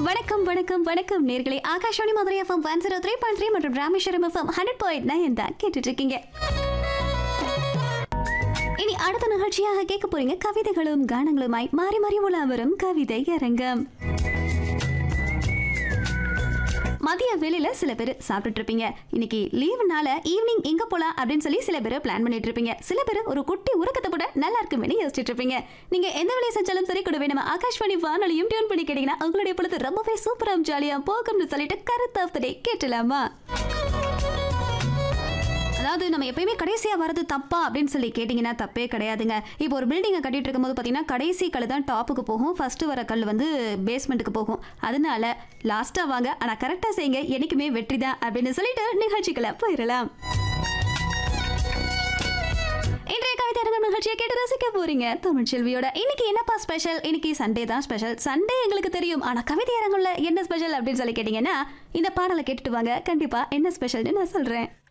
வணக்கம் வணக்கம் வணக்கம் நேர்களே Akashvani Madurai FM one zero three point three மற்றும் Rameswaram FM hundred point nine தான் கேட்டுட்டு இருக்கீங்க இனி அடுத்த நிகழ்ச்சியாக கேட்க போறீங்க கவிதைகளும் கானங்களுமாய் மாறி மாறி உலா வரும் கவிதை அரங்கம் மதிய வேலையில சில பேர் சாப்பிட்டுட்டு இருப்பீங்க இன்னைக்கு லீவுனால ஈவினிங் எங்க போலாம் அப்படின்னு சொல்லி சில பேர் பிளான் பண்ணிட்டு இருப்பீங்க சில பேர் ஒரு குட்டி உறக்கத்தை கூட நல்லா இருக்குமே யோசிச்சுட்டு இருப்பீங்க நீங்க எந்த வேலையை செஞ்சாலும் சரி கூடவே நம்ம ஆகாஷ்வாணி வானொலியும் டியூன் பண்ணி கேட்டீங்கன்னா உங்களுடைய பொழுது ரொம்பவே சூப்பரா ஜாலியா போகும்னு சொல்லிட்டு கருத்து ஆஃப் டே கேட்டலாமா அதாவது நம்ம எப்பயுமே கடைசியாக வரது தப்பா அப்படின்னு சொல்லி கேட்டிங்கன்னா தப்பே கிடையாதுங்க இப்போ ஒரு பில்டிங்கை கட்டிட்டு இருக்கும்போது பார்த்தீங்கன்னா கடைசி கல் தான் டாப்புக்கு போகும் ஃபர்ஸ்ட் வர கல் வந்து பேஸ்மெண்ட்டுக்கு போகும் அதனால லாஸ்ட்டாக வாங்க ஆனால் கரெக்டாக செய்யுங்க என்னைக்குமே வெற்றி தான் அப்படின்னு சொல்லிட்டு நிகழ்ச்சிகளை போயிடலாம் இன்றைய கவிதை அரங்கம் நிகழ்ச்சியை கேட்டு ரசிக்க போறீங்க தமிழ் செல்வியோட இன்னைக்கு என்னப்பா ஸ்பெஷல் இன்னைக்கு சண்டே தான் ஸ்பெஷல் சண்டே எங்களுக்கு தெரியும் ஆனா கவிதை அரங்கம்ல என்ன ஸ்பெஷல் அப்படின்னு சொல்லி கேட்டீங்கன்னா இந்த பாடலை கேட்டுட்டு வாங்க கண்டிப்பா என்ன ஸ்பெஷல்னு நான் சொல்றேன்